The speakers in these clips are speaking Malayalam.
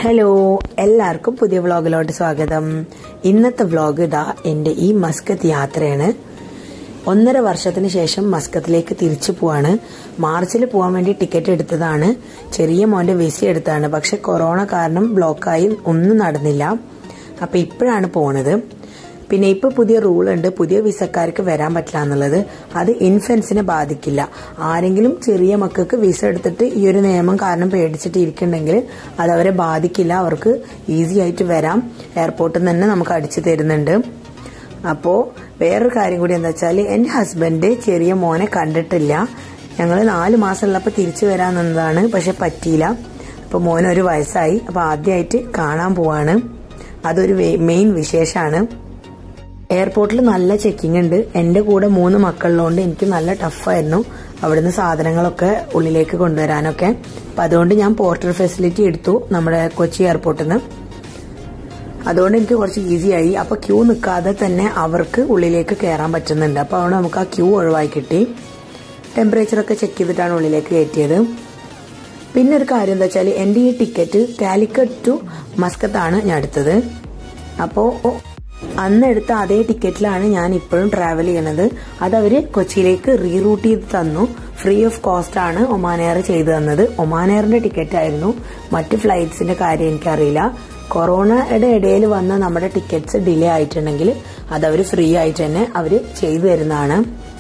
ഹലോ എല്ലാവർക്കും പുതിയ വ്ളോഗിലോട്ട് സ്വാഗതം ഇന്നത്തെ വ്ളോഗ് ഇതാ എൻ്റെ ഈ മസ്കത്ത് യാത്രയാണ് ഒന്നര വർഷത്തിന് ശേഷം മസ്കത്തിലേക്ക് തിരിച്ചു പോവാണ് മാർച്ചിൽ പോകാൻ വേണ്ടി ടിക്കറ്റ് എടുത്തതാണ് ചെറിയ മോന്റെ വിസ എടുത്താണ് പക്ഷെ കൊറോണ കാരണം ബ്ലോക്കായി ഒന്നും നടന്നില്ല അപ്പൊ ഇപ്പോഴാണ് പോണത് പിന്നെ ഇപ്പൊ പുതിയ റൂൾ ഉണ്ട് പുതിയ വിസക്കാർക്ക് വരാൻ പറ്റില്ല എന്നുള്ളത് അത് ഇൻഫൻസിനെ ബാധിക്കില്ല ആരെങ്കിലും ചെറിയ മക്കൾക്ക് വിസ എടുത്തിട്ട് ഈ ഒരു നിയമം കാരണം പേടിച്ചിട്ട് ഇരിക്കുന്നുണ്ടെങ്കിൽ അത് അവരെ ബാധിക്കില്ല അവർക്ക് ഈസി ആയിട്ട് വരാം എയർപോർട്ടിൽ നിന്ന് തന്നെ നമുക്ക് അടിച്ചു തരുന്നുണ്ട് അപ്പോൾ വേറൊരു കാര്യം കൂടി എന്താ വെച്ചാൽ എൻ്റെ ഹസ്ബൻഡ് ചെറിയ മോനെ കണ്ടിട്ടില്ല ഞങ്ങൾ നാല് മാസമുള്ളപ്പോൾ തിരിച്ചു വരാൻ നിന്നതാണ് പക്ഷെ പറ്റിയില്ല അപ്പോൾ മോന് ഒരു വയസ്സായി അപ്പോൾ ആദ്യമായിട്ട് കാണാൻ പോവാണ് അതൊരു മെയിൻ വിശേഷമാണ് എയർപോർട്ടിൽ നല്ല ചെക്കിംഗ് ഉണ്ട് എൻ്റെ കൂടെ മൂന്ന് മക്കളിലുകൊണ്ട് എനിക്ക് നല്ല ടഫായിരുന്നു അവിടുന്ന് സാധനങ്ങളൊക്കെ ഉള്ളിലേക്ക് കൊണ്ടുവരാനൊക്കെ അപ്പം അതുകൊണ്ട് ഞാൻ പോർട്ടർ ഫെസിലിറ്റി എടുത്തു നമ്മുടെ കൊച്ചി എയർപോർട്ടിൽ നിന്ന് അതുകൊണ്ട് എനിക്ക് കുറച്ച് ഈസി ആയി അപ്പൊ ക്യൂ നിൽക്കാതെ തന്നെ അവർക്ക് ഉള്ളിലേക്ക് കയറാൻ പറ്റുന്നുണ്ട് അപ്പൊ അതുകൊണ്ട് നമുക്ക് ആ ക്യൂ ഒഴിവായി കിട്ടി ടെമ്പറേച്ചർ ഒക്കെ ചെക്ക് ചെയ്തിട്ടാണ് ഉള്ളിലേക്ക് കയറ്റിയത് പിന്നെ ഒരു കാര്യം എന്താ വെച്ചാൽ എൻ്റെ ഈ ടിക്കറ്റ് കാലിക്കറ്റ് ടു മസ്കത്താണ് ഞാൻ എടുത്തത് അപ്പോൾ അന്ന് എടുത്ത അതേ ടിക്കറ്റിലാണ് ഞാൻ ഇപ്പോഴും ട്രാവൽ ചെയ്യണത് അത് അവര് കൊച്ചിയിലേക്ക് റീറൂട്ട് ചെയ്ത് തന്നു ഫ്രീ ഓഫ് കോസ്റ്റ് ആണ് ഒമാൻ എയർ ചെയ്തു തന്നത് ഒമാൻ എയറിന്റെ ടിക്കറ്റ് ആയിരുന്നു മറ്റ് ഫ്ലൈറ്റ്സിന്റെ കാര്യം എനിക്കറിയില്ല കൊറോണയുടെ ഇടയിൽ വന്ന നമ്മുടെ ടിക്കറ്റ്സ് ഡിലേ ആയിട്ടുണ്ടെങ്കിൽ അത് അവർ ഫ്രീ ആയിട്ട് തന്നെ അവർ ചെയ്തു തരുന്നതാണ്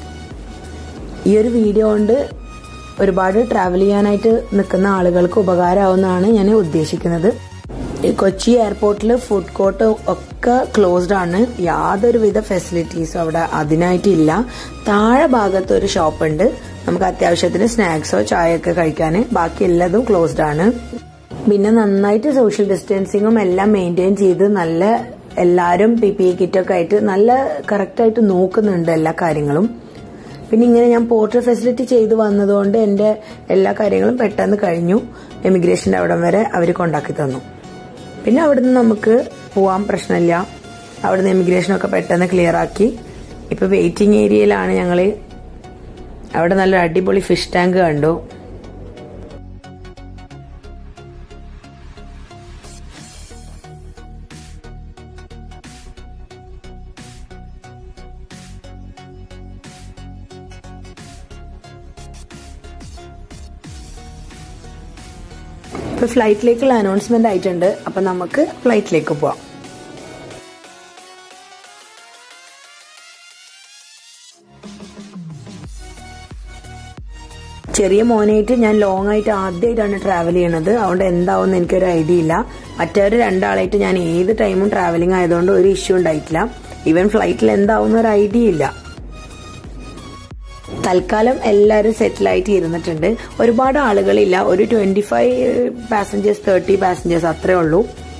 ഈ ഒരു വീഡിയോ കൊണ്ട് ഒരുപാട് ട്രാവൽ ചെയ്യാനായിട്ട് നിൽക്കുന്ന ആളുകൾക്ക് ഉപകാരമാവുന്നതാണ് ഞാൻ ഉദ്ദേശിക്കുന്നത് ഈ കൊച്ചി എയർപോർട്ടിൽ ഫുഡ് കോർട്ട് ഒക്കെ ക്ലോസ്ഡ് ആണ് യാതൊരുവിധ ഫെസിലിറ്റീസും അവിടെ അതിനായിട്ടില്ല താഴെ ഭാഗത്ത് ഒരു ഷോപ്പ് ഉണ്ട് നമുക്ക് അത്യാവശ്യത്തിന് സ്നാക്സോ ചായയൊക്കെ കഴിക്കാൻ ബാക്കി എല്ലാതും ക്ലോസ്ഡ് ആണ് പിന്നെ നന്നായിട്ട് സോഷ്യൽ ഡിസ്റ്റൻസിങ്ങും എല്ലാം മെയിൻറ്റെയിൻ ചെയ്ത് നല്ല എല്ലാവരും പി പി ഇ കിറ്റൊക്കെ ആയിട്ട് നല്ല കറക്റ്റായിട്ട് നോക്കുന്നുണ്ട് എല്ലാ കാര്യങ്ങളും പിന്നെ ഇങ്ങനെ ഞാൻ പോർട്ടർ ഫെസിലിറ്റി ചെയ്തു വന്നതുകൊണ്ട് എൻ്റെ എല്ലാ കാര്യങ്ങളും പെട്ടെന്ന് കഴിഞ്ഞു എമിഗ്രേഷൻ്റെ അവിടം വരെ അവർ കൊണ്ടാക്കി തന്നു പിന്നെ അവിടുന്ന് നമുക്ക് പോവാൻ പ്രശ്നമില്ല അവിടുന്ന് എമിഗ്രേഷനൊക്കെ പെട്ടെന്ന് ക്ലിയർ ആക്കി ഇപ്പൊ വെയിറ്റിംഗ് ഏരിയയിലാണ് ഞങ്ങൾ അവിടെ നല്ലൊരു അടിപൊളി ഫിഷ് ടാങ്ക് കണ്ടു ഇപ്പൊ ഫ്ലൈറ്റിലേക്കുള്ള അനൗൺസ്മെന്റ് ആയിട്ടുണ്ട് അപ്പൊ നമുക്ക് ഫ്ലൈറ്റിലേക്ക് പോവാം ചെറിയ മോനായിട്ട് ഞാൻ ലോങ് ആയിട്ട് ആദ്യമായിട്ടാണ് ട്രാവൽ ചെയ്യണത് അതുകൊണ്ട് എന്താവും എനിക്കൊരു ഐഡിയ ഇല്ല മറ്റവര് രണ്ടാളായിട്ട് ഞാൻ ഏത് ടൈമും ട്രാവലിംഗ് ആയതുകൊണ്ട് ഒരു ഇഷ്യൂ ഉണ്ടായിട്ടില്ല ഈവൻ ഫ്ലൈറ്റിൽ എന്താവുന്ന ഒരു ഐഡിയ ഇല്ല തൽക്കാലം എല്ലാവരും സെറ്റിൽ ആയിട്ട് ഇരുന്നിട്ടുണ്ട് ഒരുപാട് ആളുകളില്ല ഒരു twenty five passengers thirty passengers അത്രേ ഉള്ളൂ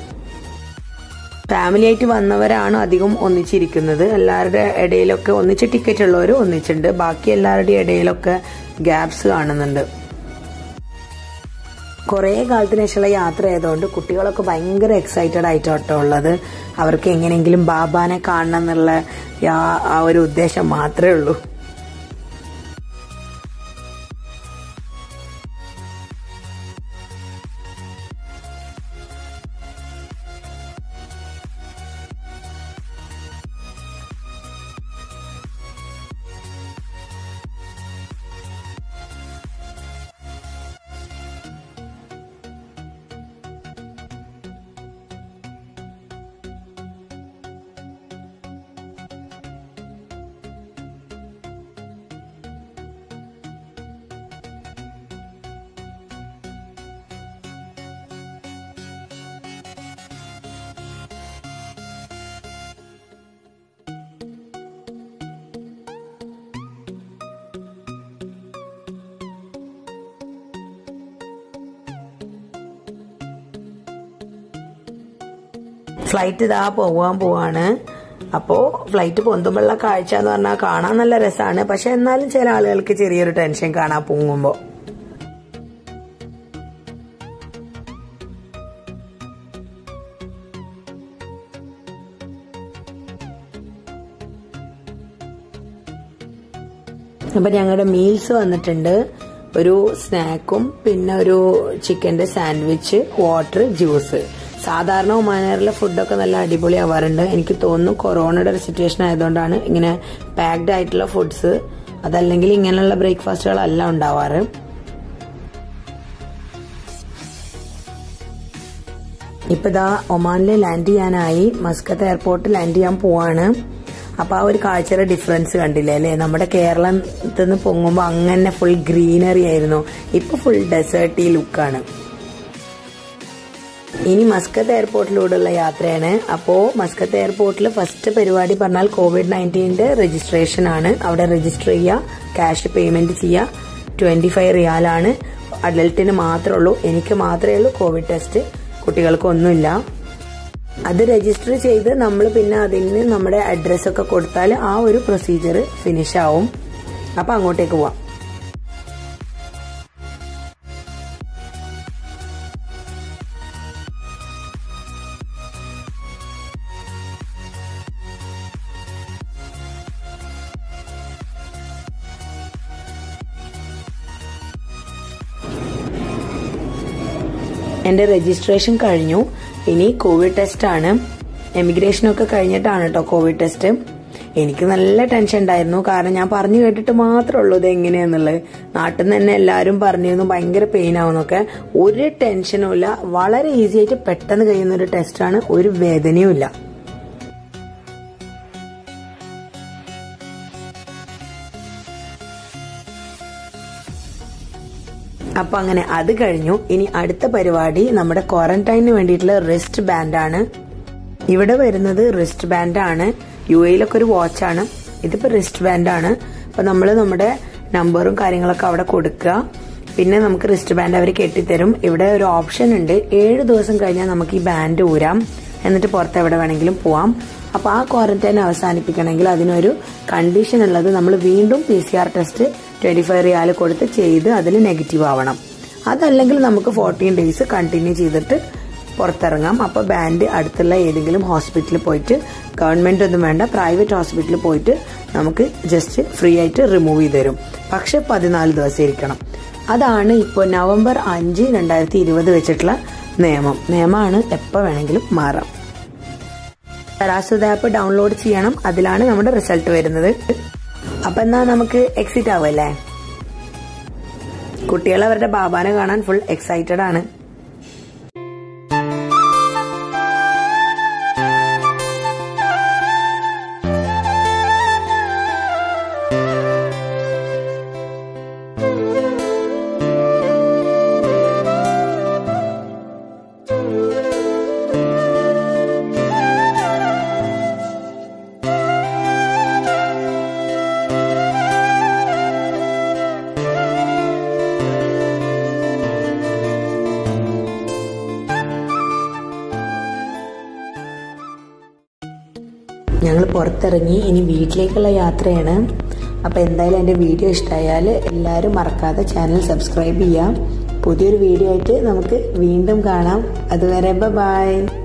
ഫാമിലി ആയിട്ട് വന്നവരാണ് അധികം ഒന്നിച്ചിരിക്കുന്നത് എല്ലാവരുടെ ഇടയിലൊക്കെ ഒന്നിച്ച് ടിക്കറ്റ് ഉള്ളവർ ഒന്നിച്ചുണ്ട് ബാക്കി എല്ലാവരുടെയും ഇടയിലൊക്കെ ഗ്യാപ്സ് കാണുന്നുണ്ട് കുറേ കാലത്തിന് ശേഷമുള്ള യാത്ര ആയതുകൊണ്ട് കുട്ടികളൊക്കെ ഭയങ്കര എക്സൈറ്റഡ് ആയിട്ടോ ഉള്ളത് അവർക്ക് എങ്ങനെയെങ്കിലും ബാബാനെ കാണണം എന്നുള്ള ആ ഒരു ഉദ്ദേശം മാത്രമേ ഉള്ളൂ ഫ്ലൈറ്റ് ഇതാ പോവാൻ പോവാണ് അപ്പോ ഫ്ലൈറ്റ് പൊന്തുമ്പോഴുള്ള കാഴ്ച എന്ന് പറഞ്ഞാൽ കാണാൻ നല്ല രസമാണ് പക്ഷെ എന്നാലും ചില ആളുകൾക്ക് ചെറിയൊരു ടെൻഷൻ കാണാൻ പൊങ്ങുമ്പോ അപ്പൊ ഞങ്ങളുടെ മീൽസ് വന്നിട്ടുണ്ട് ഒരു സ്നാക്കും പിന്നെ ഒരു ചിക്കന്റെ സാൻഡ്വിച്ച് വാട്ടർ ജ്യൂസ് സാധാരണ ഒമാനേറിലെ ഫുഡൊക്കെ നല്ല അടിപൊളി ആവാറുണ്ട് എനിക്ക് തോന്നുന്നു കൊറോണയുടെ ഒരു സിറ്റുവേഷൻ ആയതുകൊണ്ടാണ് ഇങ്ങനെ പാക്ഡ് ആയിട്ടുള്ള ഫുഡ്സ് അതല്ലെങ്കിൽ ഇങ്ങനെയുള്ള ബ്രേക്ക്ഫാസ്റ്റുകളല്ല ഉണ്ടാവാറ് ഇപ്പൊ ഇതാ ഒമാനിൽ ലാൻഡ് ചെയ്യാനായി മസ്കത്ത് എയർപോർട്ടിൽ ലാൻഡ് ചെയ്യാൻ പോവാണ് അപ്പൊ ആ ഒരു കാഴ്ചയുടെ ഡിഫറൻസ് കണ്ടില്ലേ അല്ലെ നമ്മുടെ കേരളത്തിൽ നിന്ന് പൊങ്ങുമ്പോ അങ്ങനെ ഫുൾ ഗ്രീനറി ആയിരുന്നു ഇപ്പൊ ഫുൾ ഡെസേർട്ടി ലുക്കാണ് ഇനി മസ്കത്ത് എയർപോർട്ടിലൂടെയുള്ള യാത്രയാണ് അപ്പോ മസ്കത്ത് എയർപോർട്ടിൽ ഫസ്റ്റ് പരിപാടി പറഞ്ഞാൽ കോവിഡ് നയൻറ്റീൻ്റെ രജിസ്ട്രേഷൻ ആണ് അവിടെ രജിസ്റ്റർ ചെയ്യുക ക്യാഷ് പേയ്മെന്റ് ചെയ്യുക ട്വന്റി ഫൈവ് റിയാലാണ് അഡൽട്ടിന് മാത്രമേ ഉള്ളൂ എനിക്ക് മാത്രമേ ഉള്ളൂ കോവിഡ് ടെസ്റ്റ് കുട്ടികൾക്കൊന്നുമില്ല അത് രജിസ്റ്റർ ചെയ്ത് നമ്മൾ പിന്നെ അതിന് നമ്മുടെ അഡ്രസ് ഒക്കെ കൊടുത്താൽ ആ ഒരു പ്രൊസീജിയർ ഫിനിഷ് ആവും അപ്പൊ അങ്ങോട്ടേക്ക് പോവാം എന്റെ രജിസ്ട്രേഷൻ കഴിഞ്ഞു ഇനി കോവിഡ് ടെസ്റ്റ് ആണ് എമിഗ്രേഷൻ ഒക്കെ കഴിഞ്ഞിട്ടാണ് കേട്ടോ കോവിഡ് ടെസ്റ്റ് എനിക്ക് നല്ല ടെൻഷൻ ഉണ്ടായിരുന്നു കാരണം ഞാൻ പറഞ്ഞു കേട്ടിട്ട് മാത്രമേ ഉള്ളൂ ഇത് എങ്ങനെയാന്നുള്ളത് നാട്ടിൽ നിന്ന് തന്നെ എല്ലാവരും പറഞ്ഞിരുന്നു ഭയങ്കര പെയിൻ ആവുന്നൊക്കെ ഒരു ടെൻഷനും ഇല്ല വളരെ ഈസി ആയിട്ട് പെട്ടെന്ന് കഴിയുന്ന ഒരു ടെസ്റ്റാണ് ഒരു വേദനയും ഇല്ല അപ്പൊ അങ്ങനെ അത് കഴിഞ്ഞു ഇനി അടുത്ത പരിപാടി നമ്മുടെ ക്വാറന്റൈനിന് വേണ്ടിയിട്ടുള്ള റിസ്റ്റ് ബാൻഡ് ആണ് ഇവിടെ വരുന്നത് റിസ്റ്റ് ബാൻഡ് ആണ് യു എയിലൊക്കെ ഒരു വാച്ചാണ് ഇതിപ്പോ റിസ്റ്റ് ബാൻഡ് ആണ് അപ്പൊ നമ്മൾ നമ്മുടെ നമ്പറും കാര്യങ്ങളൊക്കെ അവിടെ കൊടുക്കുക പിന്നെ നമുക്ക് റിസ്റ്റ് ബാൻഡ് അവർ കെട്ടിത്തരും ഇവിടെ ഒരു ഓപ്ഷൻ ഉണ്ട് ഏഴ് ദിവസം കഴിഞ്ഞാൽ നമുക്ക് ഈ ബാൻഡ് ഊരാം എന്നിട്ട് പുറത്ത് എവിടെ വേണമെങ്കിലും പോവാം അപ്പൊ ആ ക്വാറന്റൈൻ അവസാനിപ്പിക്കണമെങ്കിൽ അതിനൊരു കണ്ടീഷൻ ഉള്ളത് നമ്മൾ വീണ്ടും P C R test twenty five റിയാൽ കൊടുത്ത് ചെയ്ത് അതിൽ നെഗറ്റീവ് ആവണം അതല്ലെങ്കിൽ നമുക്ക് ഫോർട്ടീൻ ഡേയ്സ് കണ്ടിന്യൂ ചെയ്തിട്ട് പുറത്തിറങ്ങാം അപ്പൊ ബാൻഡ് അടുത്തുള്ള ഏതെങ്കിലും ഹോസ്പിറ്റലിൽ പോയിട്ട് ഗവൺമെന്റ് ഒന്നും വേണ്ട പ്രൈവറ്റ് ഹോസ്പിറ്റലിൽ പോയിട്ട് നമുക്ക് ജസ്റ്റ് ഫ്രീ ആയിട്ട് റിമൂവ് ചെയ്ത് തരും പക്ഷെ പതിനാല് ദിവസം ഇരിക്കണം അതാണ് ഇപ്പോൾ നവംബർ അഞ്ച് രണ്ടായിരത്തി ഇരുപത് വെച്ചിട്ടുള്ള നിയമം നിയമമാണ് എപ്പോൾ വേണമെങ്കിലും മാറാം തരാസുദ ആപ്പ് ഡൗൺലോഡ് ചെയ്യണം അതിലാണ് നമ്മുടെ റിസൾട്ട് വരുന്നത് അപ്പൊ എന്നാ നമുക്ക് എക്സിറ്റ് ആവല്ലേ കുട്ടികൾ അവരുടെ ബാബാനെ കാണാൻ ഫുൾ എക്സൈറ്റഡ് ആണ് ഞങ്ങൾ പുറത്തിറങ്ങി ഇനി വീട്ടിലേക്കുള്ള യാത്രയാണ് അപ്പോൾ എന്തായാലും എൻ്റെ വീഡിയോ ഇഷ്ടമായാൽ എല്ലാവരും മറക്കാതെ ചാനൽ സബ്സ്ക്രൈബ് ചെയ്യാം പുതിയൊരു വീഡിയോ ആയിട്ട് നമുക്ക് വീണ്ടും കാണാം അതുവരെ ബൈ